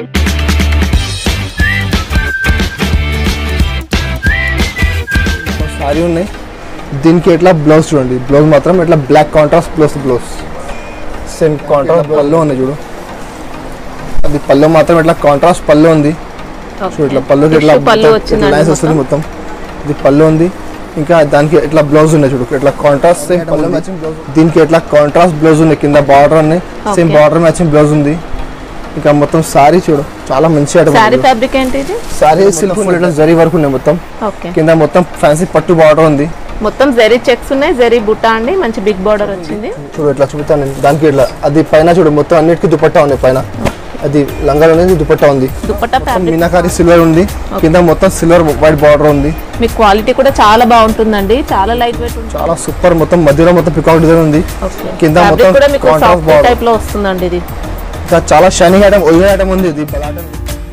Sorry ఉన్నాయి దీనికి ఎట్లా బ్లౌజ్ చూడండి బ్లౌజ్ మాత్రం ఇట్లా black contrast plus blouse same contrast పళ్ళు ఉంది చూడు అది పళ్ళు మాత్రం ఇట్లా కాంట్రాస్ట్ పళ్ళు ఉంది చూడు ఇట్లా పళ్ళుకి ఇట్లా Tissue పళ్ళు మొత్తం వచ్చిందండి ఇట్లా లైన్స్ వస్తుంది మొత్తం ఇది పళ్ళు ఉంది ఇంకా దానికి ఇట్లా బ్లౌజ్ ఉన్నాయి చూడు ఇట్లా కాంట్రాస్ట్ సేమ్ పళ్ళు మ్యాచింగ్ బ్లౌజ్ దీనికి ఇట్లా కాంట్రాస్ట్ బ్లౌజ్ ఉంది కింద బార్డర్ ఉన్నాయి same Okay. Border matching blouse ఉంది ఇంకా మొత్తం సారీ చూడు చాలా మంచి శారీ ఫ్యాబ్రిక్ ఏంటి ఇది సారీ సిల్క్ ఇట్లా జరీ వరకు ఉన్నాయి మొత్తం ఓకే కింద మొత్తం ఫ్యాన్సీ పట్టు బార్డర్ ఉంది మొత్తం జరీ చెక్స్ ఉన్నాయి జరీ బుట్ట అండి మంచి బిగ్ బార్డర్ వచ్చింది చూడు ఇట్లా చూపుతాను నేను దానికి ఇట్లా అది పైన చూడు మొత్తం అన్నిటికీ దుపట్టా ఉంది పైన అది లంగాలు అనేది దుపట్టా ఉంది దుపట్టా మొత్తం ఫ్యాబ్రిక్ మీనాకారి సిల్వర్ ఉంది కింద మొత్తం సిల్వర్ వైట్ బార్డర్ ఉంది మీ క్వాలిటీ కూడా చాలా బాగుంటుందండి చాలా లైట్ వెయిట్ ఉంటుంది చాలా సూపర్ మొత్తం మధ్యలో మొత్తం పికాక్ డిజైన్ ఉంది ఓకే కింద ఫ్యాబ్రిక్ మొత్తం కూడా మీకు contrast సాఫ్ట్ border. టైప్ లో వస్తుందండి ఇది ఇంకా చాలా షైనింగ్ ఐటమ్ ఒరిజినల్ ఐటమ్ ఉంది ఇది బలాటం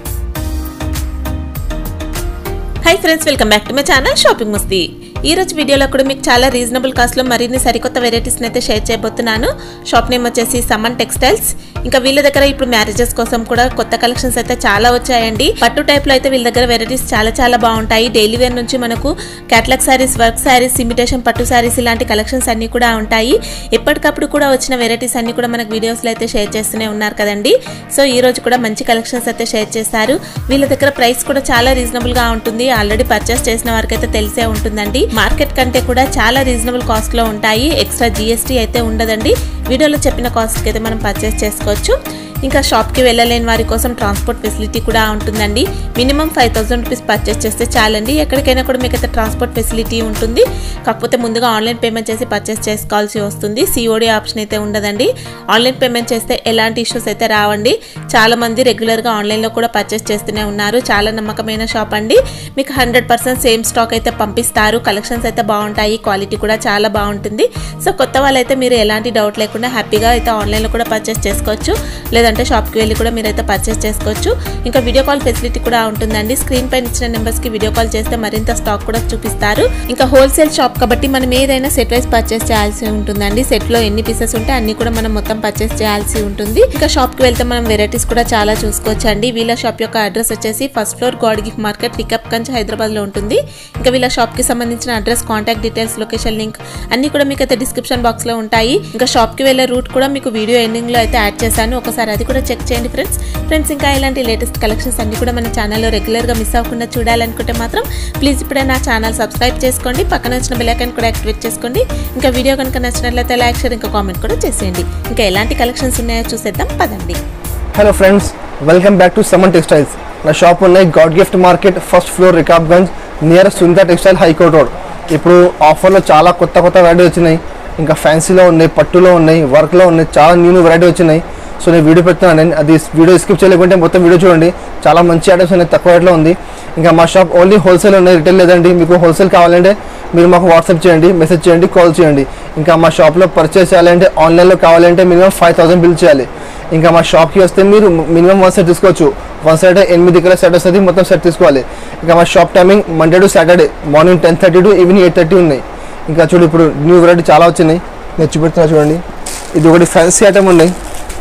hi friends welcome back to my channel shopping Masti ఈ రోజు వీడియోలో కూడా మీకు చాలా రీజనబుల్ కాస్ట్లో మరిన్ని సరికొత్త వెరైటీస్ని అయితే షేర్ చేయబోతున్నాను షాప్ నేమ్ వచ్చేసి సమన్ టెక్స్టైల్స్ ఇంకా వీళ్ళ దగ్గర ఇప్పుడు మ్యారేజెస్ కోసం కూడా కొత్త కలెక్షన్స్ అయితే చాలా వచ్చాయండి పట్టు టైప్లో అయితే వీళ్ళ దగ్గర వెరైటీస్ చాలా చాలా బాగుంటాయి డైలీ వేర్ నుంచి మనకు catalogue saris work saris imitation పట్టు శారీస్ ఇలాంటి కలెక్షన్స్ అన్ని కూడా ఉంటాయి ఎప్పటికప్పుడు కూడా వచ్చిన వెరైటీస్ అన్ని కూడా మనకు వీడియోస్లో అయితే షేర్ చేస్తూనే ఉన్నారు కదండి సో ఈ రోజు కూడా మంచి కలెక్షన్స్ అయితే షేర్ చేస్తారు వీళ్ళ దగ్గర ప్రైస్ కూడా చాలా రీజనబుల్ గా ఉంటుంది ఆల్రెడీ పర్చేస్ చేసిన వారికి అయితే తెలిసే ఉంటుందండి మార్కెట్ కంటే కూడా చాలా రీజనబుల్ కాస్ట్ లో ఉంటాయి ఎక్స్ట్రా జిఎస్టీ అయితే ఉండదండి వీడియోలో చెప్పిన కాస్ట్ అయితే మనం పర్చేస్ చేసుకోవచ్చు ఇంకా షాప్కి వెళ్ళలేని వారి కోసం ట్రాన్స్పోర్ట్ ఫెసిలిటీ కూడా ఉంటుందండి minimum five thousand rupees purchase చేస్తే చాలండి ఎక్కడికైనా కూడా మీకు అయితే ట్రాన్స్పోర్ట్ ఫెసిలిటీ ఉంటుంది కాకపోతే ముందుగా ఆన్లైన్ పేమెంట్ చేసి పర్చేస్ చేసుకోవాల్సి వస్తుంది సిఓడి ఆప్షన్ అయితే ఉండదండి ఆన్లైన్ పేమెంట్ చేస్తే ఎలాంటి ఇష్యూస్ అయితే రావండి చాలా మంది రెగ్యులర్గా ఆన్లైన్లో కూడా పర్చేస్ చేస్తూనే ఉన్నారు చాలా నమ్మకమైన షాప్ అండి మీకు హండ్రెడ్ పర్సెంట్ సేమ్ స్టాక్ అయితే పంపిస్తారు కలెక్షన్స్ అయితే బాగుంటాయి క్వాలిటీ కూడా చాలా బాగుంటుంది సో కొత్త వాళ్ళైతే మీరు ఎలాంటి డౌట్ లేకుండా హ్యాపీగా అయితే ఆన్లైన్లో కూడా పర్చేస్ చేసుకోవచ్చు లేదంటే షాప్కి వెళ్ళి కూడా మీరైతే పర్చేస్ చేసుకోవచ్చు ఇంకా వీడియో కాల్ ఫెసిలిటీ కూడా ఉంటుందండి స్క్రీన్ పైన ఇచ్చిన నెంబర్స్కి వీడియో కాల్ చేస్తే మరింత స్టాక్ కూడా చూపిస్తారు ఇంకా హోల్సేల్ షాప్ కాబట్టి మనం ఏదైనా సెట్ వైస్ పర్చేస్ చేయాల్సి ఉంటుందండి సెట్లో ఎన్ని పీసెస్ ఉంటే అన్ని కూడా మనం మొత్తం పర్చేస్ చేయాల్సి ఉంటుంది ఇంకా షాప్కి వెళ్తే మనం వెరైటీస్ కూడా చాలా చూసుకోవచ్చు అండి వీళ్ళ షాప్ యొక్క అడ్రస్ వచ్చేసి first floor God gift market Rikabganj Hyderabad లో ఉంటుంది ఇంకా వీళ్ళ షాప్ కి సంబంధించిన address contact details location link అన్ని కూడా మీకు అయితే డిస్క్రిప్షన్ బాక్స్ లో ఉంటాయి ఇంకా షాప్ కి వెళ్ళే రూట్ కూడా మీకు వీడియో ఎండింగ్ లో అయితే యాడ్ చేశాను ఒకసారి అది కూడా చెక్ చేయండి ఫ్రెండ్స్ ఫ్రెండ్స్ ఇంకా ఇలాంటి లేటెస్ట్ కలెక్షన్స్ అన్ని కూడా మన ఛానల్లో రెగ్యులర్ గా మిస్ అవ్వకుండా చూడాలనుకుంటే మాత్రం ప్లీజ్ ఇప్పుడే నా ఛానల్ సబ్స్క్రైబ్ చేసుకోండి పక్కన వచ్చిన బెల్ ఐకాన్ కూడా యాక్టివేట్ చేసుకోండి ఇంకా వీడియో కనుక నచ్చినట్లయితే లైక్ షేర్ ఇంకా కామెంట్ కూడా చేసేయండి ఇంకా ఎలాంటి కలెక్షన్స్ ఉన్నాయో చూసేద్దాం పదండి hello friends welcome back to Suman textiles నా షాప్ ఉన్నాయి God gift market first floor Rikabganj near Sunitha textile high court road ఇప్పుడు ఆఫర్లో చాలా కొత్త కొత్త వెరైటీ వచ్చినాయి ఇంకా ఫ్యాన్సీలో ఉన్నాయి పట్టులో ఉన్నాయి వర్క్లో ఉన్నాయి చాలా న్యూ న్యూ వెరైటీ వచ్చినాయి సో నేను వీడియో పెడుతున్నాను నేను అది వీడియో స్కిప్ చేయలేకుంటే మొత్తం వీడియో చూడండి చాలా మంచి ఐటమ్స్ ఉన్నాయి తక్కువ రేట్లో ఉంది ఇంకా మా షాప్ ఓన్లీ హోల్సేల్ ఉన్నాయి రిటైల్ లేదండి మీకు హోల్సేల్ కావాలంటే మీరు మాకు వాట్సాప్ చేయండి మెసేజ్ చేయండి కాల్ చేయండి ఇంకా మా షాప్లో పర్చేస్ చేయాలంటే ఆన్లైన్లో కావాలంటే మినిమం ఫైవ్ థౌసండ్ బిల్ చేయాలి ఇంకా మా షాప్కి వస్తే మీరు మినిమం వన్ సెట్ తీసుకోవచ్చు వన్ సెట్ ఎనిమిది కిలో సెట్ వస్తుంది మొత్తం సెట్ తీసుకోవాలి ఇంకా మా shop timing Monday to Saturday morning ten thirty to evening eight thirty ఉన్నాయి ఇంకా చూడు ఇప్పుడు న్యూ వెరైటీ చాలా వచ్చినాయి నేను చూపెడుతున్నా చూడండి ఇది ఒకటి ఫ్యాన్సీ ఐటమ్ ఉన్నాయి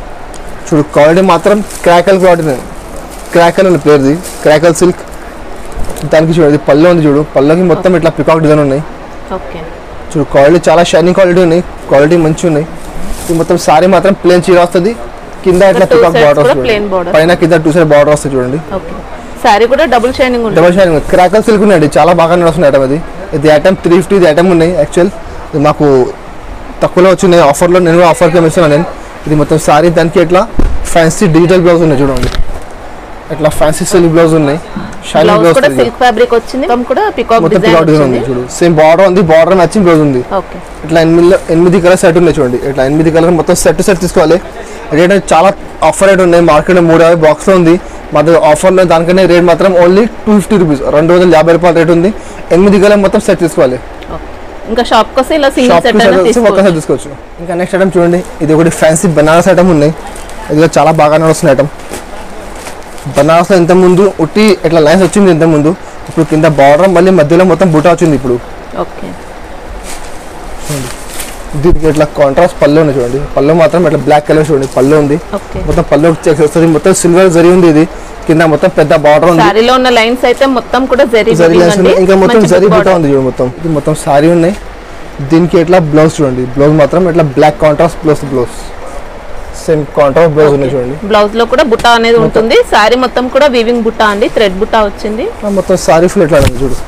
చూడు క్వాలిటీ మాత్రం క్రాకల్ క్వాలిటీ క్రాకల్ ఉంది పేరుది క్రాకల్ సిల్క్ దానికి చూడు ఇది పళ్ళు ఉంది చూడు పళ్ళకి మొత్తం ఇట్లా పికాక్ డిజైన్ ఉన్నాయి ఓకే చూడు క్వాలిటీ చాలా షైనింగ్ క్వాలిటీ ఉన్నాయి క్వాలిటీ మంచిగా ఉన్నాయి ఇది మొత్తం సారీ మాత్రం ప్లేన్ చీర వస్తుంది కింద ఇట్లా two పికాక్ sides బార్డర్ కూడా వస్తుంది plain border. పైన కింద టూ సైడ్ బార్డర్ వస్తుంది చూడండి ఓకే శారీ కూడా డబుల్ షైనింగ్ ఉంటుంది డబల్ షైనింగ్ క్రాకల్ సిల్క్ ఉన్నాయండి చాలా బాగా నడుస్తుంది ఐటమ్ అది ఇది ఐటమ్ త్రీ ఫిఫ్టీ ఇది ఐటమ్ ఉన్నాయి యాక్చువల్ ఇది మాకు తక్కువలో వచ్చినాయి ఆఫర్లో నేను కూడా ఆఫర్కి ఇస్తున్నాను నేను ఇది మొత్తం సారీ దానికి ఇట్లా ఫ్యాన్సీ డిజిటల్ బ్లౌజ్ ఉన్నాయి చూడండి ఇట్లా ఫ్యాన్సీ సిల్క్ బ్లౌజ్ ఉన్నాయి షైనింగ్ బ్లౌజ్ బ్లౌజ్ కూడా సిల్క్ ఫ్యాబ్రిక్ వచ్చింది మొత్తం కూడా పికాక్ మొత్తం డిజైన్ పికాక్ డిజైన్ ఉంది వచ్చింది చూడు సేమ్ బార్డర్ ఉంది బార్డర్ మ్యాచింగ్ బ్లౌజ్ ఉంది ఓకే ఇట్లా ఎనిమిది ఎనిమిది కలర్ సెట్ ఉన్నాయి చూడండి ఇట్లా ఎనిమిది కలర్ మొత్తం సెట్ సెట్ తీసుకోవాలి రేట్ అయితే చాలా ఆఫర్ రేట్ ఉన్నాయి మార్కెట్ మూడు యాభై బాక్స్లో ఉంది మా దగ్గర ఆఫర్లో దానికనే రేట్ మాత్రం ఓన్లీ టూ ఫిఫ్టీ రూపీస్ రెండు వందల యాభై రూపాయల రేట్ ఉంది ఎనిమిది కలర్ మొత్తం సెట్ తీసుకోవాలి ఇంకా షాప్ వస్తే ఇలా సింగిల్ షాప్ సెట్ అయినా ఒక్క తీసుకోవచ్చు సెట్ తీసుకోవచ్చు ఇంకా నెక్స్ట్ ఐటమ్ చూడండి ఇది ఒకటి ఫ్యాన్సీ బనారస్ ఐటమ్ ఉన్నాయి ఇది కూడా చాలా బాగా నడుస్తున్న ఐటమ్ బనారస్లో ఇంత ముందు ఉట్టి ఇట్లా లైన్స్ వచ్చింది ఇంత ముందు ఇప్పుడు కింద బార్డర్ మళ్ళీ మధ్యలో మొత్తం బుటా వచ్చింది ఇప్పుడు ఓకే దీనికి ఇట్లా కాంట్రాస్ట్ పళ్ళు ఉంది చూడండి పళ్ళు మాత్రం ఇట్లా బ్లాక్ కలర్ చూడండి పళ్ళు ఉంది ఓకే మొత్తం పళ్ళు చెక్స్ వస్తుంది మొత్తం సిల్వర్ జరి ఉంది ఇది కింద మొత్తం పెద్ద బార్డర్ ఉంది శారీలో ఉన్న లైన్స్ అయితే మొత్తం కూడా జరీ జరీ weaving లైన్స్ అండి. ఉన్నాయి ఇంకా మొత్తం మంచి జరీ big బుట్ట border. ఉంది చూడు మొత్తం ఇది మొత్తం సారీ ఉన్నాయి దీనికి ఇట్లా బ్లౌజ్ చూడండి బ్లౌజ్ మాత్రం ఇట్లా black contrast blouse blouse same contrast blouse ఉన్నాయి చూడండి బ్లౌజ్ లో కూడా బుట్ట అనేది ఉంటుంది శారీ మొత్తం కూడా వీవింగ్ బుట్ట అండి థ్రెడ్ బుట్ట వచ్చింది ఆ మొత్తం సారీ ఫుల్ ఇట్లా ఉంది చూడు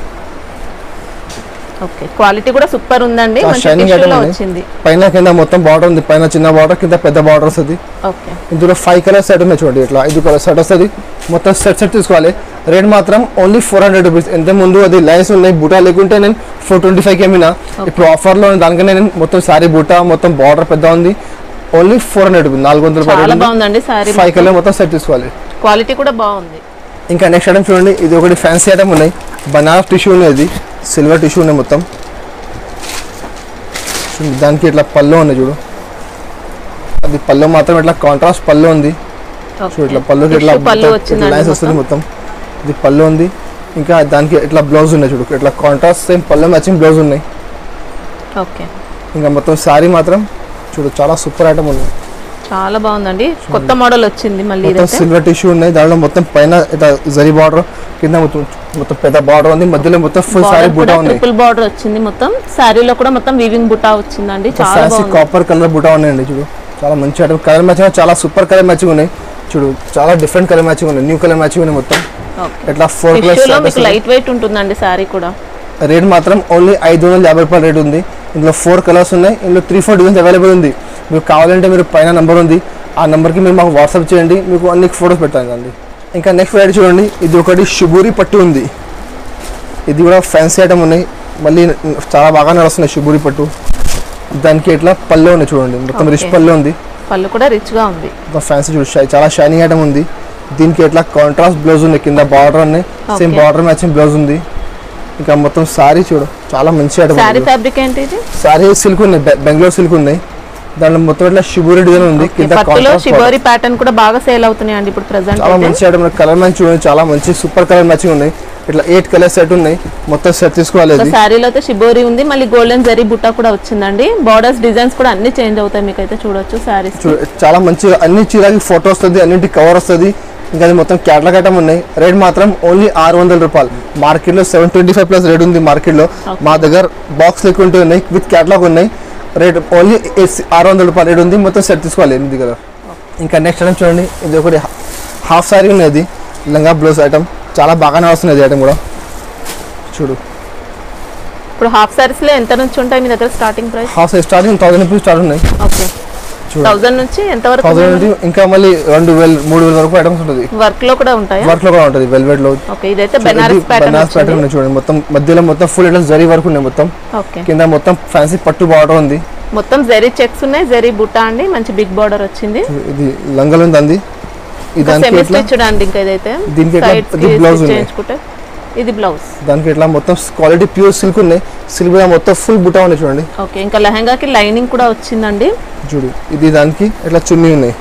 ఓకే క్వాలిటీ కూడా సూపర్ ఉందండి ఆ మంచి షైనింగ్ tissue లో ఐటమ్ వచ్చింది పైన కింద మొత్తం బార్డర్ ఉంది పైన చిన్న బార్డర్ కింద పెద్ద బార్డర్ వస్తుంది ఓకే ఇందులో ఫైవ్ కలర్ సెట్ ఉన్నాయి చూడండి ఇట్లా ఐదు కలర్ సెట్ వస్తుంది మొత్తం సెట్ సెట్ తీసుకోవాలి రేట్ మాత్రం ఓన్లీ ఫోర్ హండ్రెడ్ రూపీస్ ఎంత ముందు అది లైన్స్ ఉన్నాయి బూటా లేకుంటే నేను ఫోర్ ట్వంటీ ఫైవ్ కెమినా ఇప్పుడు ఆఫర్లో దానికనే నేను మొత్తం సారీ బూటా మొత్తం బార్డర్ పెద్ద ఉంది ఓన్లీ ఫోర్ హండ్రెడ్ రూపీస్ నాలుగు వందల చాలా రూపాయలు బాగుందండి శారీ ఫైవ్ కలర్ మొత్తం సెట్ తీసుకోవాలి క్వాలిటీ కూడా బాగుంది ఇంకా నెక్స్ట్ ఐటమ్ చూడండి ఇది ఒకటి ఫ్యాన్సీ ఐటమ్ ఉన్నాయి బనారస్ టిష్యూ ఉన్నాయి ఇది సిల్వర్ టిష్యూ ఉన్నాయి మొత్తం చూడండి, దానికి ఇట్లా పళ్ళు ఉన్నాయి చూడు అది పళ్ళు మాత్రం ఇట్లా కాంట్రాస్ట్ పళ్ళు ఉంది చూడు ఇట్లా పళ్ళుకి ఇట్లా Tissue పళ్ళు వచ్చిందండి లైన్స్ వస్తుంది మొత్తం ఇది పళ్ళు ఉంది ఇంకా దానికి ఇట్లా బ్లౌజ్ ఉన్నాయి చూడు ఇట్లా కాంట్రాస్ట్ సేమ్ పళ్ళు మ్యాచింగ్ బ్లౌజ్ ఉన్నాయి ఓకే ఇంకా మొత్తం శారీ మాత్రం చూడు చాలా సూపర్ ఐటమ్ ఉంది చాలా బాగుందండి కొత్త మోడల్ వచ్చింది మళ్ళీ మొత్తం ఇదైతే సిల్వర్ టిష్యూ ఉన్నాయి దాంట్లో మొత్తం పైన ఇట్లా జరీ బార్డర్ కింద మొత్తం మొత్తం పెద్ద బార్డర్ ఉంది మధ్యలో మొత్తం ఫుల్ సారీ బార్డర్ బూటా కూడా ఉంది ట్రిపుల్ బార్డర్ వచ్చింది మొత్తం శారీలో కూడా మొత్తం వీవింగ్ బుటా వచ్చిందండి చాలా ఫ్యాన్సీ బాగుంది కాపర్ కలర్ బూటా ఉన్నాయండి చూడు చాలా మంచి ఐటమ్ కలర్ మ్యాచింగ్ చాలా సూపర్ కలర్ మ్యాచింగ్ ఉన్నాయి చూడు చాలా డిఫరెంట్ కలర్ మ్యాచింగ్ ఉన్నాయి న్యూ కలర్ మ్యాచింగ్ ఉన్నాయి మొత్తం ఓకే ఇట్లా ఫోర్ టిష్యూలో మీకు కలర్స్ లైట్ వెయిట్ ఉంటుందండి శారీ కూడా రేట్ మాత్రం ఓన్లీ ఐదు వందల యాభై రూపాయల రేట్ ఉంది ఇందులో ఫోర్ కలర్స్ ఉన్నాయి ఇందులో త్రీ ఫోర్ డిజైన్స్ అవైలబుల్ ఉంది మీకు కావాలంటే మీరు పైన నెంబర్ ఉంది ఆ నెంబర్కి మీరు మాకు వాట్సాప్ చేయండి మీకు అన్ని ఫొటోస్ పెడతాను అండి ఇంకా నెక్స్ట్ వెరైటీ చూడండి ఇది ఒకటి షుబూరి పట్టు ఉంది ఇది కూడా ఫ్యాన్సీ ఐటమ్ ఉన్నాయి మళ్ళీ చాలా బాగా నడుస్తున్నాయి షుబూరి పట్టు దానికి ఇట్లా పళ్ళు ఉన్నాయి చూడండి మొత్తం రిచ్ Okay. పళ్ళు ఉంది పళ్ళు కూడా రిచ్ గా ఉంది మొత్తం ఫ్యాన్సీ చూడు షై- చాలా షైనింగ్ ఐటమ్ ఉంది దీనికి ఇట్లా కాంట్రాస్ట్ బ్లౌజ్ ఉంది కింద బార్డర్ ఉన్నాయి same Okay. Border matching blouse ఉంది ఇంకా మొత్తం సారీ చూడు చాలా మంచి ఐటమ్ శారీ ఫ్యాబ్రిక్ ఏంటి ఇది సారీ సిల్క్ ఉన్నాయి బె- బెంగళూరు సిల్క్ ఉన్నాయి దాంట్లో మొత్తం ఇట్లా షిబూరి డిజైన్ ఉంది Okay, కింద పట్టులో కాంట్రాస్ట్ షిబోరి ప్యాటర్న్ కూడా బాగా సేల్ అవుతున్నాయండి ఇప్పుడు ప్రెసెంట్ చాలా అయితే మంచి ఐటమ్ కలర్ మ్యాచ్ చూడండి చాలా మంచి సూపర్ కలర్ మ్యాచింగ్ ఉన్నాయి ఇట్లా ఎయిట్ కలర్ సెట్ ఉన్నాయి మొత్తం సెట్ తీసుకోవాలి సో ఇది శారీలో అయితే షిబోరి ఉంది మళ్ళీ గోల్డెన్ జరీ బుట్ట కూడా వచ్చిందండి బార్డర్స్ డిజైన్స్ కూడా అన్ని చేంజ్ అవుతాయి మీకు అయితే చూడొచ్చు శారీస్ చూ- చాలా మంచి అన్ని చీరకి ఫోటో వస్తుంది అన్నింటి కవర్ వస్తుంది ఇంకా అది మొత్తం క్యాటలాగ్ ఐటమ్ ఉన్నాయి రేట్ మాత్రం ఓన్లీ ఆరు వందల రూపాయలు మార్కెట్లో seven twenty five plus rate ఉంది మార్కెట్లో మా దగ్గర బాక్స్ లెక్కుంటూ ఉన్నాయి విత్ క్యాటలాగ్ ఉన్నాయి రేట్ ఓన్లీ ఆరు వందల రూపాయలు రేట్ ఉంది మొత్తం సెట్ తీసుకోవాలి ఎనిమిది కదా ఇంకా నెక్స్ట్ ఐటమ్ చూడండి ఇది ఒకటి హాఫ్ సారీ ఉన్నది లంగా బ్లౌజ్ ఐటమ్ చాలా బాగానే వస్తుంది ఐటమ్ కూడా చూడు ఇప్పుడు హాఫ్ సారీస్ లో ఎంత నుంచి ఉంటాయి మీ దగ్గర starting price half starting thousand rupees start ఉన్నాయి ఓకే చూడు థౌసండ్ నుంచి ఎంత వరకు థౌసండ్ నుంచి ఇంకా మళ్ళీ రెండు వేలు మూడు వేల వరకు ఐటమ్స్ ఉంటుంది వర్క్ లో కూడా ఉంటాయా వర్క్ లో కూడా ఉంటుంది వెల్వెట్ లో ఓకే ఇదైతే బెనారస్ ప్యాటర్న్ బనారస్ ప్యాటర్న్ ఉన్నాయి చూడండి మొత్తం మధ్యలో మొత్తం ఫుల్ ఇట్లా జరీ వర్క్ ఉన్నాయి మొత్తం ఓకే కింద మొత్తం ఫ్యాన్సీ పట్టు బార్డర్ ఉంది మొత్తం జరీ చెక్స్ ఉన్నాయి జరీ బుట్ట అండి మంచి బిగ్ బార్డర్ వచ్చింది ఇది లంగల్ ఉంది అంది ఇది దానికి సెమీ ఎట్లా స్టిచ్డ్ అండి ఇంకా ఇదైతే దీనికి ఎట్లా- Sides ఇది కి blouse stitch ఉంది. చేయించుకుంటే ఇది బ్లౌజ్ దానికి ఇట్లా మొత్తం క్వాలిటీ ప్యూర్ సిల్క్ ఉన్నాయి సిల్క్ మీద మొత్తం ఫుల్ బుట్ట ఉన్నాయి చూడండి ఓకే ఇంకా లెహంగాకి లైనింగ్ కూడా వచ్చిందండి చూడు ఇది దానికి ఇట్లా చున్నీ ఉన్నాయి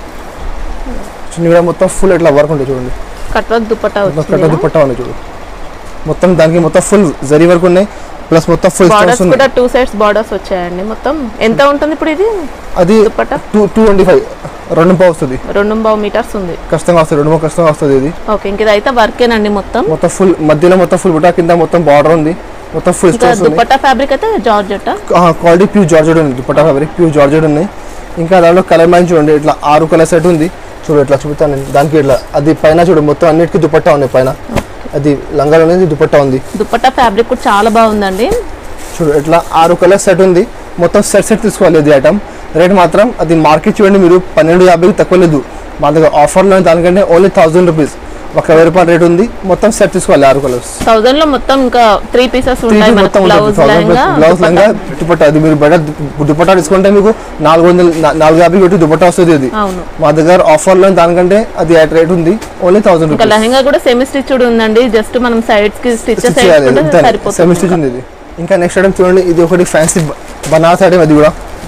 చున్నీ కూడా మొత్తం ఫుల్ ఇట్లా వర్క్ ఉంటుంది చూడండి కట్ వర్క్ దుపట్టా మొత్తం కట్ట వచ్చింది దుపట్టా ఉన్నాయి చూడు మొత్తం దానికి మొత్తం ఫుల్ జరీ వర్క్ ఉన్నాయి ప్లస్ మొత్తం ఫుల్ బార్డర్స్ స్టోన్స్ కూడా ఉన్నాయి టూ సైడ్స్ బార్డర్స్ వచ్చాయండి మొత్తం ఎంత ఉంటుంది ఇప్పుడు ఇది అది dupatta two two twenty five రెండు పావు వస్తుంది రెండు బావు మీటర్స్ ఉంది కష్టంగా వస్తుంది రెండు పావు కష్టంగా వస్తుంది ఇది ఓకే ఇంక ఇదైతే వర్కేనండి మొత్తం మొత్తం ఫుల్ మధ్యలో మొత్తం ఫుల్ బుటా కింద మొత్తం బార్డర్ ఉంది మొత్తం ఫుల్ ఇంకా స్టోన్స్ ఉన్నాయి దుపట్టా ఫ్యాబ్రిక్ అయితే జార్జెట్ క్వాలిటీ ప్యూర్ జార్జెట్ ఉంది దుపట్టా ఫ్యాబ్రిక్ ప్యూర్ జార్జెట్ ఉన్నాయి ఇంకా దాంట్లో కలర్ మ్యాచ్ చూడండి ఇట్లా ఆరు కలర్ సెట్ ఉంది చూడు ఇట్లా చూపుతాను నేను దానికి ఇట్లా అది పైన చూడు మొత్తం అన్నిటికీ దుపట్టా ఉన్నాయి పైన అది లంగాలు అనేది దుపట్టా ఉంది దుపట్టా ఫ్యాబ్రిక్ కూడా చాలా బాగుందండి చూడు ఇట్లా ఆరు కలర్ సెట్ ఉంది మొత్తం సెట్ సెట్ తీసుకోవాలి ఇది ఐటమ్ రేట్ మాత్రం అది మార్కెట్ చూడండి మీరు పన్నెండు యాభైకి తక్కువ లేదు మా దగ్గర ఆఫర్లో దానికంటే ఓన్లీ థౌసండ్ రూపీస్ ఒక వెయ్యి రూపాయల రేట్ ఉంది మొత్తం సెట్ తీసుకోవాలి ఆరు కలర్స్ థౌజండ్ లో మొత్తం ఇంకా త్రీ పీసెస్ ఉంటాయి మనకి మొత్తం బ్లౌజ్ లెహంగా బ్లౌజ్ లంగా దుపట్టా అది మీరు బయట దు- దుపట్టా తీసుకుంటే మీకు నాలుగు వందలు నా- నాలుగు యాభై పెట్టి దుపట్టా వస్తుంది అది అవును మా దగ్గర ఆఫర్లో దానికంటే అది రేట్ ఉంది ఓన్లీ థౌసండ్ ఇంకా రూపీస్ లెహంగా కూడా సెమీ స్టిచ్డ్ ఉందండి జస్ట్ మనం సైడ్స్ కి స్టిచెస్ చేయాలి వేసుకుంటే సెమీ సరిపోతుంది స్టిచ్ ఉంది ఇది ఇంకా నెక్స్ట్ ఐటమ్ చూడండి ఇది ఒకటి ఫ్యాన్సీ బనారస్ ఐటమ్ అది కూడా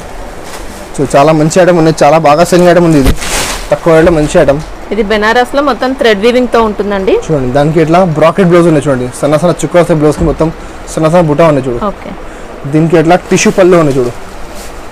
సో చాలా మంచి ఐటమ్ ఉంది చాలా బాగా సెల్లింగ్ ఐటమ్ ఉంది ఇది తక్కువ రేట్లో మంచి ఐటమ్ ఇది బెనారస్ లో మొత్తం థ్రెడ్ వీవింగ్ తో ఉంటుందండి చూడండి దానికి ఇట్లా బ్రాకెట్ బ్లౌజ్ ఉన్నాయి చూడండి సన్న సన్న చుక్క వస్తాయి బ్లౌజ్కి మొత్తం సన్న సన్న బుట్ట ఉన్నాయి చూడు ఓకే దీనికి ఇట్లా టిష్యూ పళ్ళు ఉన్నాయి చూడు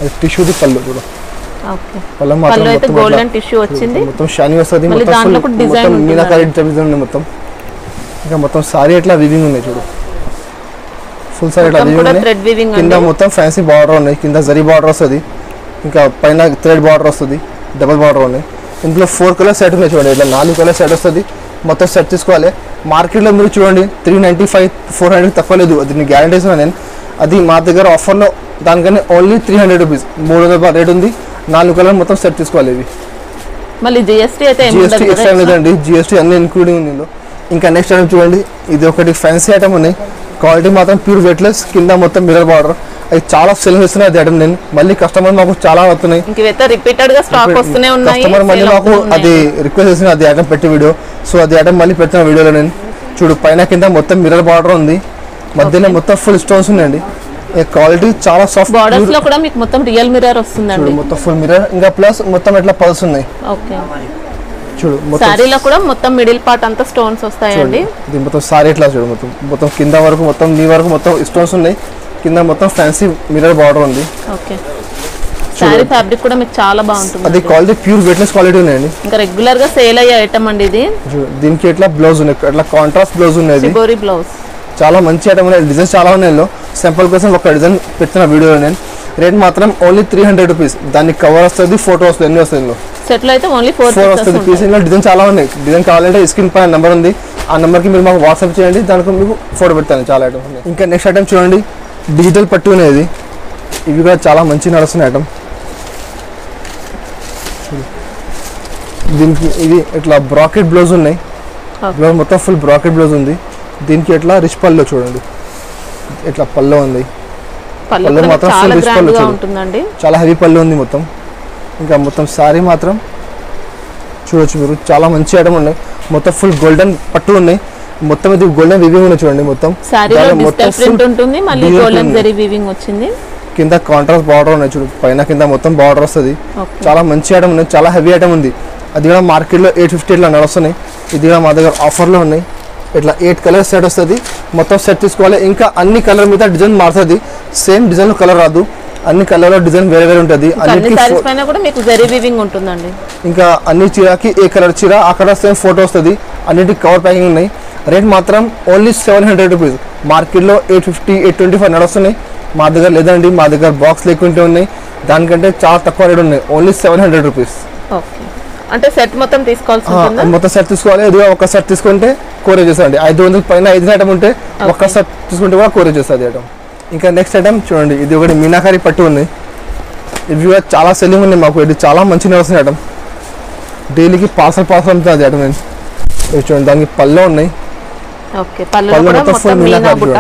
అది టిష్యూది పళ్ళు కూడా ఓకే పళ్ళు పళ్ళు మాత్రం అయితే మొత్తం గోల్డెన్ ఇట్లా టిష్యూ వచ్చింది మొత్తం షైనీ వస్తుంది మళ్ళీ మొత్తం దాంట్లో full- కూడా design మొత్తం ఉంటుంది మీనాకారి డిజైన్ ఉంది మొత్తం ఇంకా మొత్తం సారీ ఎట్లా వివింగ్ ఉన్నాయి చూడు ఫుల్ సారీ ఎట్లా మొత్తం వివింగ్ కూడా ఉన్నాయి థ్రెడ్ వీవింగ్ కింద అండి మొత్తం ఫ్యాన్సీ బార్డర్ ఉన్నాయి కింద జరీ బార్డర్ వస్తుంది ఇంకా పైన థ్రెడ్ బార్డర్ వస్తుంది డబల్ బార్డర్ ఉన్నాయి ఇందులో ఫోర్ కలర్ సెట్ ఉన్నాయి చూడండి ఇట్లా నాలుగు కలర్ సెట్ వస్తుంది మొత్తం సెట్ తీసుకోవాలి మార్కెట్లో మీరు చూడండి three ninety five four hundred తక్కువ లేదు అది నేను గ్యారంటీ ఇస్తున్నాను నేను అది మా దగ్గర ఆఫర్లో దానికన్నా ఓన్లీ త్రీ హండ్రెడ్ రూపీస్ మూడు వందల రూపాయల రేట్ ఉంది నాలుగు కలర్ మొత్తం సెట్ తీసుకోవాలి ఇవి మళ్ళీ జిఎస్టీ అయితే ఏమి జిఎస్టీ ఉండదు ఎక్స్ట్రా కదా లేదండి జిఎస్టీ అన్ని ఇంక్లూడింగ్ ఉంది ఇందులో ఇంకా నెక్స్ట్ ఐటమ్ చూడండి ఇది ఒకటి ఫ్యాన్సీ ఐటమ్ ఉన్నాయి క్వాలిటీ మాత్రం ప్యూర్ వెట్లెస్ కింద మొత్తం మిర్రర్ బార్డర్ అది చాలా సెల్ చేస్తున్నాయి అది ఐటమ్ నేను మళ్ళీ కస్టమర్ మాకు చాలా వస్తున్నాయి ఇంక ఇవైతే రిపీటెడ్ గా స్టాక్ వస్తూనే ఉన్నాయి కస్టమర్ మళ్ళీ sale మాకు అవుతూనే అది ఉన్నాయి. రిక్వెస్ట్ చేసిన అది ఐటమ్ పెట్టి వీడియో సో అది ఐటమ్ మళ్ళీ పెట్టిన వీడియోలో నేను చూడు పైన కింద మొత్తం మిర్రర్ బార్డర్ ఉంది మధ్యలో మొత్తం ఫుల్ స్టోన్స్ ఉన్నాయండి క్వాలిటీ చాలా సాఫ్ట్ బార్డర్స్ లో కూడా మీకు మొత్తం రియల్ మిర్రర్ చూడు వస్తుందండి మొత్తం ఫుల్ మిర్రర్ ఇంకా ప్లస్ మొత్తం ఇట్లా పల్స్ ఉన్నాయి ఓకే చూడు మొత్తం శారీలో కూడా మొత్తం మిడిల్ పార్ట్ అంతా స్టోన్స్ వస్తాయండి ఇది మొత్తం సారీ ఇట్లా చూడు మొత్తం మొత్తం కింద వరకు మొత్తం నీ వరకు మొత్తం స్టోన్స్ ఉన్నాయి కింద మొత్తం ఫ్యాన్సీ మిర్రర్ బార్డర్ ఉంది ఓకే శారీ ఫ్యాబ్రిక్ కూడా మీకు చాలా బాగుంటుంది అది క్వాలిటీ ప్యూర్ వెయిట్లెస్ క్వాలిటీ ఉన్నాయండి ఇంకా రెగ్యులర్ గా సేల్ అయ్యే ఐటమ్ అండి ఇది చూడు దీనికి ఎట్లా బ్లౌజ్ ఉన్నాయి ఇట్లా కాంట్రాస్ట్ బ్లౌజ్ ఉన్నది చిబోరి బ్లౌజ్ చాలా మంచి ఐటమ్ ఉన్నాయి డిజైన్స్ చాలా ఉన్నాయి ఇందులో సింపుల్ కోసం ఒక డిజైన్ పెట్టిన వీడియోలో నేను రేట్ మాత్రం ఓన్లీ త్రీ హండ్రెడ్ రూపీస్ దానికి కవర్ వస్తుంది ఫోటో వస్తుంది ఎన్ని వస్తుంది ఇందులో సెట్ లో అయితే ఓన్లీ ఫోర్ ఫోర్ వస్తుంది పీస్ ఇందులో డిజైన్ చాలా ఉన్నాయి డిజైన్ కావాలంటే స్క్రీన్ పైన నెంబర్ ఉంది ఆ నెంబర్కి మీరు మాకు వాట్సాప్ చేయండి దానికి మీకు ఫోటో పెడతాను చాలా ఐటమ్స్ ఉన్నాయి ఇంకా నెక్స్ట్ ఐటమ్ చూడండి డిజిటల్ పట్టు అనేది ఇవి కూడా చాలా మంచి నడుస్తున్న ఐటమ్ దీనికి ఇది ఇట్లా బ్రాకెట్ బ్లౌజ్ ఉన్నాయి Okay. బ్లౌజ్ మొత్తం ఫుల్ బ్రాకెట్ బ్లౌజ్ ఉంది దీనికి ఎట్లా రిచ్ పల్లో చూడండి ఇట్లా పల్లో ఉంది పళ్ళు పళ్ళు కూడా మాత్రం చాలా full rich గ్రాండ్ పళ్ళు గా చూడు. ఉంటుందండి చాలా హెవీ పళ్ళు ఉంది మొత్తం ఇంకా మొత్తం శారీ మాత్రం చూడొచ్చు మీరు చాలా మంచి ఐటమ్ ఉన్నాయి మొత్తం ఫుల్ గోల్డెన్ పట్టు ఉన్నాయి మొత్తం ఇది గోల్డెన్ వివింగ్ ఉన్నాయి చూడండి మొత్తం శారీలో దానిలో మొత్తం డిజిటల్ ప్రింట్ full ఉంటుంది మళ్ళీ digital golden print. Zari weaving వచ్చింది కింద కాంట్రాస్ట్ బార్డర్ ఉన్నాయి చూడు పైన కింద మొత్తం బార్డర్ వస్తుంది ఓకే చాలా మంచి ఐటమ్ ఉన్నాయి చాలా హెవీ ఐటమ్ ఉంది అది కూడా మార్కెట్లో ఎయిట్ ఫిఫ్టీ ఇట్లా నడుస్తున్నాయి ఇది కూడా మా దగ్గర ఆఫర్లో ఉన్నాయి ఇట్లా ఎయిట్ కలర్ సెట్ వస్తుంది మొత్తం సెట్ తీసుకోవాలి ఇంకా అన్ని కలర్ మీద డిజైన్ మారుతుంది సేమ్ డిజైన్ కలర్ రాదు అన్ని కలర్లో డిజైన్ వేరే వేరే ఉంటుంది ఇంకా అన్ని అన్నిటికీ సారీస్ ఫో- పైన కూడా మీకు జరీ వీవింగ్ ఉంటుందండి ఇంకా అన్ని చీరకి ఏ కలర్ చీర ఆ కలర్ సేమ్ ఫోటో వస్తుంది అన్నిటికి కవర్ ప్యాకింగ్ ఉన్నాయి రేట్ మాత్రం ఓన్లీ సెవెన్ హండ్రెడ్ రూపీస్ మార్కెట్లో eight fifty eight twenty five నడుస్తున్నాయి మా దగ్గర లేదండి మా దగ్గర బాక్స్ లేకుంటే ఉన్నాయి దానికంటే చాలా తక్కువ రేట్ ఉన్నాయి only seven hundred rupees okay అంటే సెట్ మొత్తం తీసుకోవాల్సి ఉంటుందా మొత్తం సెట్ తీసుకోవాలి ఇది ఒక సెట్ తీసుకుంటే కోరేజ్ చేస్తుంది ఐదు వందల పైన ఐదు ఐటమ్ ఉంటే ఒక్క సెట్ తీసుకుంటే కూడా కోరేజ్ చేస్తుంది ఐటమ్ ఇంకా నెక్స్ట్ ఐటమ్ చూడండి ఇది ఒకటి మీనాకారి పట్టు ఉంది ఇవి కూడా చాలా సెల్లింగ్ ఉన్నాయి మాకు ఇది చాలా మంచి నడుస్తుంది ఐటమ్ డైలీకి పార్సల్ పార్సల్ ఉంటుంది అది ఐటమ్ నేను ఇది చూడండి దానికి పళ్ళు ఉన్నాయి ఓకే పళ్ళు పళ్ళు కూడా మొత్తం మొత్తం full మీనా మీనాకారి బుట్ట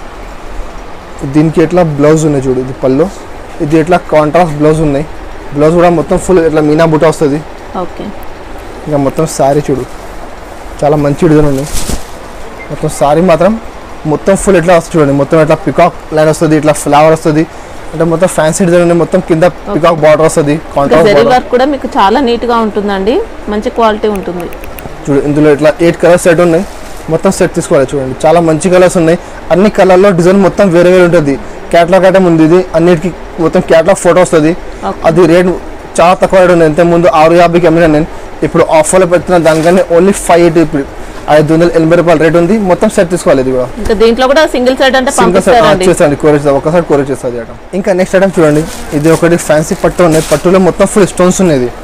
చూడండి దీనికి ఎట్లా బ్లౌజ్ ఉన్నాయి చూడు ఇది పళ్ళు ఇది ఎట్లా కాంట్రాస్ట్ బ్లౌజ్ ఉన్నాయి బ్లౌజ్ కూడా మొత్తం ఫుల్ ఇట్లా మీనా బుట్ట వస్తుంది ఓకే ఇంకా మొత్తం శారీ చూడు చాలా మంచి డిజైన్ ఉంది మొత్తం శారీ మాత్రం మొత్తం ఫుల్ ఎట్లా వస్తుంది చూడండి మొత్తం ఇట్లా పికాక్ లైన్ వస్తుంది ఇట్లా ఫ్లవర్ వస్తుంది అంటే మొత్తం ఫ్యాన్సీ డిజైన్ ఉంది మొత్తం కింద పికాక్ బార్డర్ వస్తుంది ఇంకా కాంట్రాస్ట్ జరీ బార్డర్ వర్క్ కూడా మీకు చాలా నీట్ గా ఉంటుందండి మంచి క్వాలిటీ ఉంటుంది చూడు ఇందులో ఇట్లా ఎయిట్ కలర్స్ సెట్ ఉన్నాయి మొత్తం సెట్ తీసుకోవాలి చూడండి చాలా మంచి కలర్స్ ఉన్నాయి అన్ని కలర్లో డిజైన్ మొత్తం వేరే వేరే ఉంటుంది క్యాట్లాగ్ ఐటమ్ ఉంది ఇది అన్నిటికీ మొత్తం క్యాట్లాగ్ ఫోటో వస్తుంది Okay. అది రేట్ చాలా తక్కువ రేట్ ఉంది ఇంత ముందు ఆరు యాభైకి అమ్మినా నేను ఇప్పుడు ఆఫర్లో పెట్టిన దానికన్నా ఓన్లీ ఫైవ్ ఎయిటీ ఐదు వందల ఎనభై రూపాయల రేట్ ఉంది మొత్తం సెట్ తీసుకోవాలి ఇది కూడా ఇంకా దీంట్లో కూడా సింగిల్ సైడ్ అంటే సింగిల్ సెట్ పంపిస్తారండి చేస్తాండి కోరేజ్ ఒకసారి కోరేజ్ చేస్తుంది ఐటమ్ ఇంకా నెక్స్ట్ ఐటమ్ చూడండి ఇది ఒకటి ఫ్యాన్సీ పట్టు ఉన్నాయి పట్టులో మొత్తం ఫుల్ స్టోన్స్ ఉన్నాయి ఇది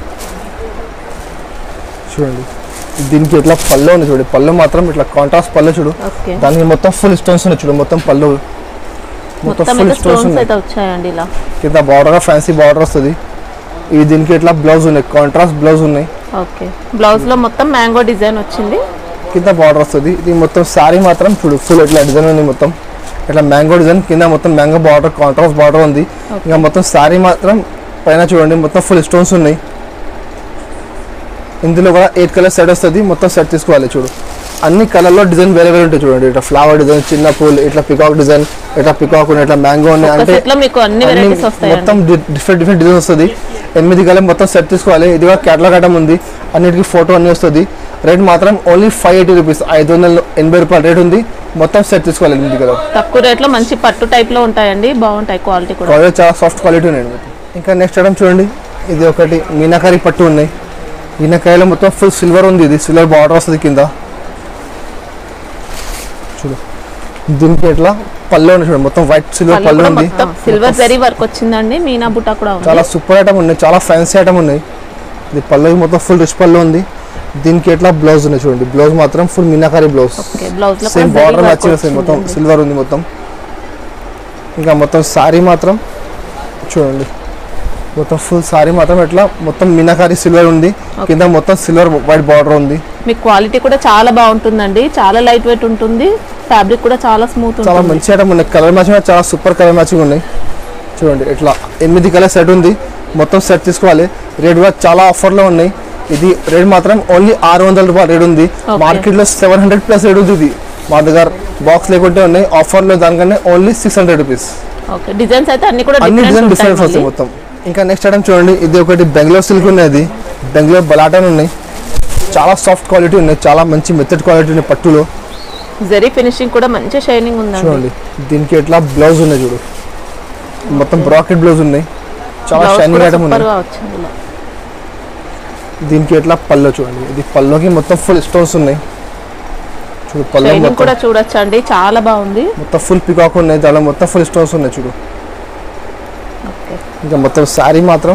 చూడండి దీనికి ఇట్లా పళ్ళు ఉంది చూడు పళ్ళు మాత్రం ఇట్లా కాంట్రాస్ట్ పళ్ళు చూడు ఓకే దానికి మొత్తం ఫుల్ స్టోన్స్ ఉన్నాయి చూడు మొత్తం పళ్ళు మొత్తం మొత్తం ఫుల్ అయితే స్టోన్స్ స్టోన్స్ ఉన్నాయి అయితే వచ్చాయండి ఇలా కింద బార్డర్ ఫ్యాన్సీ బార్డర్ వస్తుంది ఇది దీనికి ఇట్లా బ్లౌజ్ ఉన్నాయి కాంట్రాస్ట్ బ్లౌజ్ ఉన్నాయి ఓకే బ్లౌజ్ లో మొత్తం మ్యాంగో డిజైన్ వచ్చింది కింద బార్డర్ వస్తుంది ఇది మొత్తం శారీ మాత్రం చూడు ఫుల్ ఇట్లా డిజైన్ ఉంది మొత్తం ఇట్లా మ్యాంగో డిజైన్ కింద మొత్తం మ్యాంగో బార్డర్ కాంట్రాస్ట్ బార్డర్ ఉంది ఇంకా మొత్తం శారీ మాత్రం పైన చూడండి మొత్తం ఫుల్ స్టోన్స్ ఉన్నాయి ఇందులో కూడా ఎయిట్ కలర్ సెట్ వస్తుంది మొత్తం సెట్ తీసుకోవాలి చూడు అన్ని కలర్లో డిజైన్ వేరే వేరే ఉంటాయి చూడండి ఇట్లా ఫ్లవర్ డిజైన్ చిన్న పూల్ ఇట్లా పికాక్ డిజైన్ ఇట్లా పికాక్ ఉన్నాయి ఇట్లా మ్యాంగో ఉన్నాయి ఒక అంటే సెట్ లో మీకు అన్ని అన్ని వెరైటీస్ వస్తాయండి మొత్తం డిఫరెంట్ డిఫరెంట్ డిజైన్ వస్తుంది ఎనిమిది కలర్ మొత్తం సెట్ తీసుకోవాలి ఇది కూడా క్యాటలాగ్ ఐటమ్ ఉంది అన్నిటికీ ఫోటో అన్ని వస్తుంది రేట్ మాత్రం ఓన్లీ ఫైవ్ ఎయిటీ రూపీస్ ఐదు వందల ఎనభై రూపాయల రేట్ ఉంది మొత్తం సెట్ తీసుకోవాలి ఎనిమిది కలర్ తక్కువ రేట్ లో మంచి పట్టు టైప్ లో ఉంటాయండి బాగుంటాయి క్వాలిటీ కూడా క్వాలిటీ చాలా సాఫ్ట్ క్వాలిటీ ఉన్నాయండి మీకు ఇంకా నెక్స్ట్ ఐటమ్ చూడండి ఇది ఒకటి మీనాకారి పట్టు ఉన్నాయి మీనాకాయలో మొత్తం ఫుల్ సిల్వర్ ఉంది ఇది సిల్వర్ బార్డర్ వస్తుంది కింద చూడు దీనికి ఎట్లా పళ్ళు ఉంది చూడండి మొత్తం వైట్ సిల్వర్ పళ్ళు ఉంది సిల్వర్ జరీ వర్క్ వచ్చిందండి మీనా బుట్ట కూడా ఉంది చాలా సూపర్ ఐటమ్ ఉన్నాయి చాలా ఫ్యాన్సీ ఐటమ్ ఉన్నాయి ఇది పళ్ళు మొత్తం ఫుల్ రిచ్ పళ్ళు ఉంది దీనికి ఎట్లా బ్లౌజ్ ఉన్నాయి చూడండి బ్లౌజ్ మాత్రం full meenakari blouse okay blouse లో సేమ్ బార్డర్ మ్యాచింగ్ వస్తుంది మొత్తం సిల్వర్ ఉంది మొత్తం ఇంకా మొత్తం సారీ మాత్రం చూడండి మొత్తం ఫుల్ సారీ మాత్రం ఎట్లా మొత్తం మీనాకారి సిల్వర్ ఉంది కింద మొత్తం సిల్వర్ వైట్ బార్డర్ ఉంది మీ క్వాలిటీ కూడా చాలా బాగుంటుందండి చాలా లైట్ వెయిట్ ఉంటుంది ఫ్యాబ్రిక్ కూడా చాలా స్మూత్ చాలా ఉంటుంది మంచి ఐటమ్ ఉన్నాయి కలర్ మ్యాచింగ్ కూడా చాలా సూపర్ కలర్ మ్యాచింగ్ ఉన్నాయి చూడండి ఇట్లా ఎనిమిది కలర్ సెట్ ఉంది మొత్తం సెట్ తీసుకోవాలి రేట్ కూడా చాలా ఆఫర్లో ఉన్నాయి ఇది రేట్ మాత్రం ఓన్లీ ఆరు వందల రూపాయలు రేట్ ఉంది మార్కెట్ లో సెవెన్ హండ్రెడ్ ప్లస్ రేట్ ఉంది ఇది మా దగ్గర బాక్స్ లేకుంటే ఉన్నాయి ఆఫర్లో దానికన్నా only six hundred rupees okay designs అయితే అన్ని కూడా అన్ని డిజైన్ డిఫరెంట్ డిఫరెన్స్ వస్తాయి మొత్తం ఇంకా నెక్స్ట్ ఐటమ్ చూడండి ఇది ఒకటి బెంగళూరు సిల్క్ ఉన్నది బెంగళూరు బలాటన్ ఉన్నాయి చాలా సాఫ్ట్ క్వాలిటీ ఉన్నాయి చాలా మంచి మెథడ్ క్వాలిటీ ఉన్నాయి పట్టులో జరీ ఫినిషింగ్ కూడా మంచి షైనింగ్ ఉందండి చూడండి దీనికి ఎట్లా బ్లౌజ్ ఉన్నాయి చూడు మొత్తం బ్రాకెట్ బ్లౌజ్ ఉన్నాయి చాలా బ్లౌజ్ షైనింగ్ కూడా ఐటమ్ సూపర్ ఉన్నాయి గా వచ్చింది ఇలా. దీనికి ఎట్లా పళ్ళు చూడండి ఇది పళ్ళుకి మొత్తం ఫుల్ స్టోన్స్ ఉన్నాయి చూడు పళ్ళు షైనింగ్ మొత్తం కూడా చూడొచ్చండి చాలా బాగుంది మొత్తం ఫుల్ పికాక్ ఉన్నాయి దానిలో మొత్తం ఫుల్ స్టోన్స్ ఉన్నాయి చూడు ఓకే ఇంకా మొత్తం శారీ మాత్రం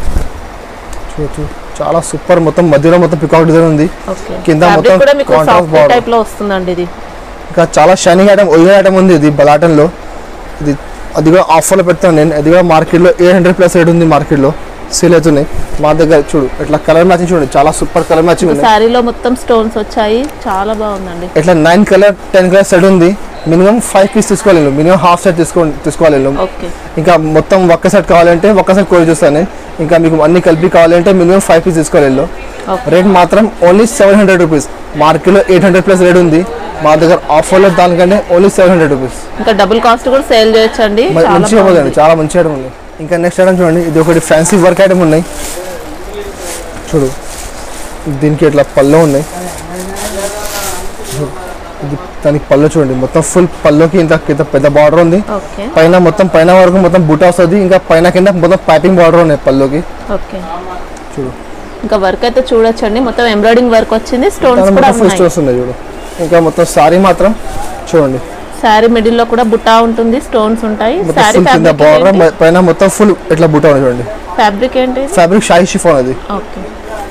చూడు చూడు చాలా సూపర్ మొత్తం మధ్యలో మొత్తం పికాక్ డిజైన్ ఉంది ఓకే కింద ఫ్యాబ్రిక్ మొత్తం కూడా మీకు contrast సాఫ్ట్ border. టైప్ లో వస్తుందండి ఇది ఇంకా చాలా షైనింగ్ ఐటమ్ ఒరిజినల్ ఐటమ్ ఉంది ఇది బలాటన్లో ఇది అది కూడా ఆఫర్లో పెడతాను నేను అది కూడా మార్కెట్లో ఎయిట్ హండ్రెడ్ ప్లస్ రేట్ ఉంది మార్కెట్లో సేల్ అవుతున్నాయి మా దగ్గర చూడు ఇట్లా కలర్ మ్యాచింగ్ చూడండి చాలా సూపర్ కలర్ మ్యాచింగ్ ఉంది శారీలో మొత్తం స్టోన్స్ వచ్చాయి చాలా బాగుందండి ఇట్లా nine colour ten colour set ఉంది మినిమం ఫైవ్ పీస్ తీసుకోవాలి వీళ్ళు. మినిమం హాఫ్ సెట్ తీసుకో తీసుకోవాలి వీళ్ళు. ఓకే ఇంకా మొత్తం ఒక్క సెట్ కావాలంటే ఒక్క సెట్ కోరి చూస్తాను నేను. ఇంకా మీకు అన్ని కలిపి కావాలంటే మినిమం ఫైవ్ పీస్ తీసుకోవాలి వీళ్ళు. ఓకే రేట్ మాత్రం ఓన్లీ సెవెన్ హండ్రెడ్ రూపీస్ మార్కెట్లో ఎయిట్ హండ్రెడ్ ప్లస్ రేట్ ఉంది మా దగ్గర ఆఫర్లో దానికంటే ఓన్లీ సెవెన్ హండ్రెడ్ రూపీస్ ఇంకా డబుల్ కాస్ట్ కూడా సేల్ చేయొచ్చండి మ- చాలా మంచిగా బాగుంది. పోతుంది చాలా మంచి ఐటమ్ ఉంది ఇంకా నెక్స్ట్ ఐటమ్ చూడండి ఇది ఒకటి ఫ్యాన్సీ వర్క్ ఐటమ్ ఉన్నాయి చూడు దీనికి ఇట్లా పళ్ళు ఉన్నాయి చూడు. ఇది దానికి పళ్ళు చూడండి మొత్తం ఫుల్ పళ్ళుకి ఇంత ఇంత పెద్ద బార్డర్ ఉంది ఓకే పైన మొత్తం పైన వరకు మొత్తం బుట్ట వస్తుంది ఇంకా పైన కింద మొత్తం పైపింగ్ బార్డర్ ఉన్నాయి పళ్ళుకి ఓకే చూడు ఇంకా వర్క్ అయితే చూడొచ్చండి మొత్తం ఎంబ్రాయిడింగ్ వర్క్ వచ్చింది స్టోన్స్ దాని కూడా మొత్తం ఫుల్ ఉన్నాయి స్టోన్స్ ఉన్నాయి చూడు ఇంకా మొత్తం సారీ మాత్రం చూడండి శారీ మిడిల్ లో కూడా బుట్టా ఉంటుంది స్టోన్స్ ఉంటాయి మొత్తం శారీ ఫుల్ కింద బార్డర్ పైన మొత్తం ఫుల్ ఇట్లా బుట్ట ఉంది చూడండి ఫ్యాబ్రిక్ ఏంటి ఫ్యాబ్రిక్ షాయి షిఫాన్ అది ఓకే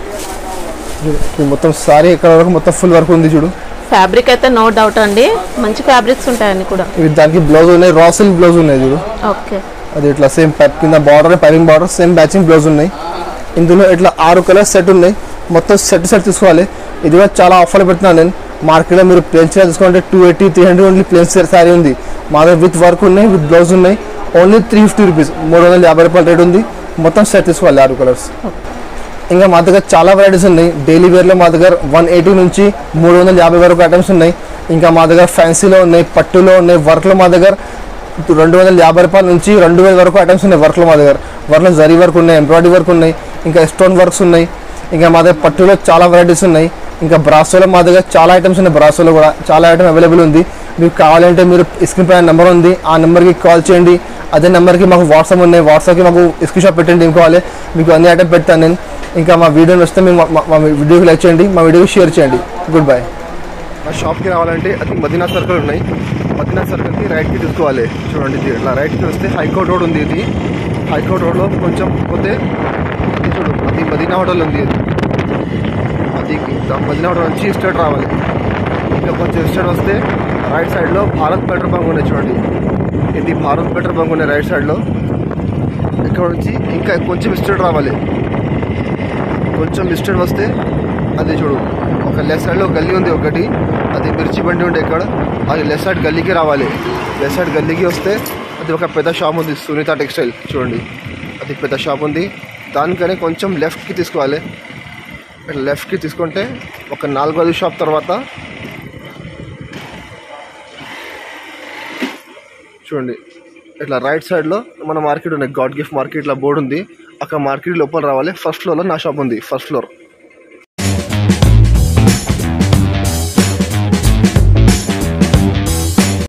చూడు. ఇది మొత్తం సారీ ఇక్కడ వరకు మొత్తం ఫుల్ వర్క్ ఉంది చూడు ఫ్యాబ్రిక్ అయితే నో డౌట్ అండి మంచి ఫ్యాబ్రిక్స్ ఉంటాయండి కూడా ఇవి దానికి బ్లౌజ్ ఉన్నాయి రా సిల్క్ బ్లౌజ్ ఉన్నాయి చూడు ఓకే అది ఇట్లా సేమ్ పైప్ కింద border piping border same matching blouse ఉన్నాయి ఇందులో ఇట్లా ఆరు కలర్ సెట్ ఉన్నాయి మొత్తం సెట్ సెట్ తీసుకోవాలి ఇది కూడా చాలా ఆఫర్లు పెడుతున్నాను నేను మార్కెట్లో మీరు ప్లేన్ చీర తీసుకోవాలంటే two eighty three hundred only plain చీర శారీ ఉంది మా దగ్గర విత్ వర్క్ ఉన్నాయి విత్ బ్లౌజ్ ఉన్నాయి ఓన్లీ త్రీ ఫిఫ్టీ రూపీస్ మూడు వందల యాభై రూపాయల రేట్ ఉంది మొత్తం సెట్ తీసుకోవాలి ఆరు కలర్స్ ఇంకా మా దగ్గర చాలా వెరైటీస్ ఉన్నాయి డైలీ వేర్లో మా దగ్గర వన్ ఎయిటీ నుంచి మూడు వందల యాభై వరకు ఐటమ్స్ ఉన్నాయి ఇంకా మా దగ్గర ఫ్యాన్సీలో ఉన్నాయి పట్టులో ఉన్నాయి వర్క్లో మా దగ్గర రెండు వందల యాభై రూపాయల నుంచి రెండు వేల వరకు ఐటమ్స్ ఉన్నాయి వర్క్లో మా దగ్గర వర్క్లో జరీ వర్క్ ఉన్నాయి ఎంబ్రాయిడరీ వర్క్ ఉన్నాయి ఇంకా స్టోన్ వర్క్స్ ఉన్నాయి ఇంకా మా దగ్గర పట్టులో చాలా వెరైటీస్ ఉన్నాయి ఇంకా బ్రాసోలో మా దగ్గర చాలా ఐటమ్స్ ఉన్నాయి బ్రాసోలో కూడా చాలా ఐటమ్ అవైలబుల్ ఉంది మీకు కావాలంటే మీరు స్క్రీన్ పైన నెంబర్ ఉంది ఆ నెంబర్కి కాల్ చేయండి అదే నెంబర్కి మాకు వాట్సాప్ ఉన్నాయి వాట్సాప్కి మాకు స్క్రీన్ షాట్ పెట్టండి ఏం కావాలి మీకు అన్ని ఐటమ్ పెడతాను నేను ఇంకా మా వీడియోని వస్తే మీరు మా- మా వీడియోకి లైక్ చేయండి మా వీడియోకి షేర్ చేయండి గుడ్ బై మా షాప్కి రావాలంటే అది మదీనా సర్కిల్ ఉన్నాయి మదీనా సర్కిల్కి రైట్కి తీసుకోవాలి చూడండి ఇది ఇట్లా రైట్కి వస్తే హైకోర్ట్ రోడ్ ఉంది ఇది హైకోర్ట్ రోడ్లో కొంచెం పోతే అది చూడు అది మదీనా హోటల్ ఉంది ఇది అది దా- మదీనా హోటల్ నుంచి స్ట్రేట్ రావాలి ఇంకా కొంచెం స్ట్రేట్ వస్తే రైట్ సైడ్లో భారత్ పెట్రోల్ బంక్ ఉన్నాయి చూడండి ఇది భారత్ పెట్రోల్ బంక్ ఉన్నాయి రైట్ సైడ్లో ఇక్కడ నుంచి ఇంకా కొంచెం స్ట్రేట్ రావాలి కొంచెం మిస్టేక్ వస్తే అది చూడు ఒక లెఫ్ట్ సైడ్లో గల్లీ ఉంది ఒకటి అది మిర్చి బండి ఉండే ఇక్కడ అది లెఫ్ట్ సైడ్ గల్లీకి రావాలి లెఫ్ట్ సైడ్ గల్లీకి వస్తే అది ఒక పెద్ద షాప్ ఉంది సునీత టెక్స్టైల్ చూడండి అది పెద్ద షాప్ ఉంది దానికనే కొంచెం లెఫ్ట్కి తీసుకోవాలి లెఫ్ట్కి తీసుకుంటే ఒక నాలుగు ఐదు షాప్ తర్వాత చూడండి ఇట్లా రైట్ సైడ్లో మన మార్కెట్ ఉంది గాడ్ గిఫ్ట్ మార్కెట్ ఇట్లా బోర్డు ఉంది అక్కడ మార్కెట్ లోపల రావాలి ఫస్ట్ ఫ్లోర్లో నా షాప్ ఉంది ఫస్ట్ ఫ్లోర్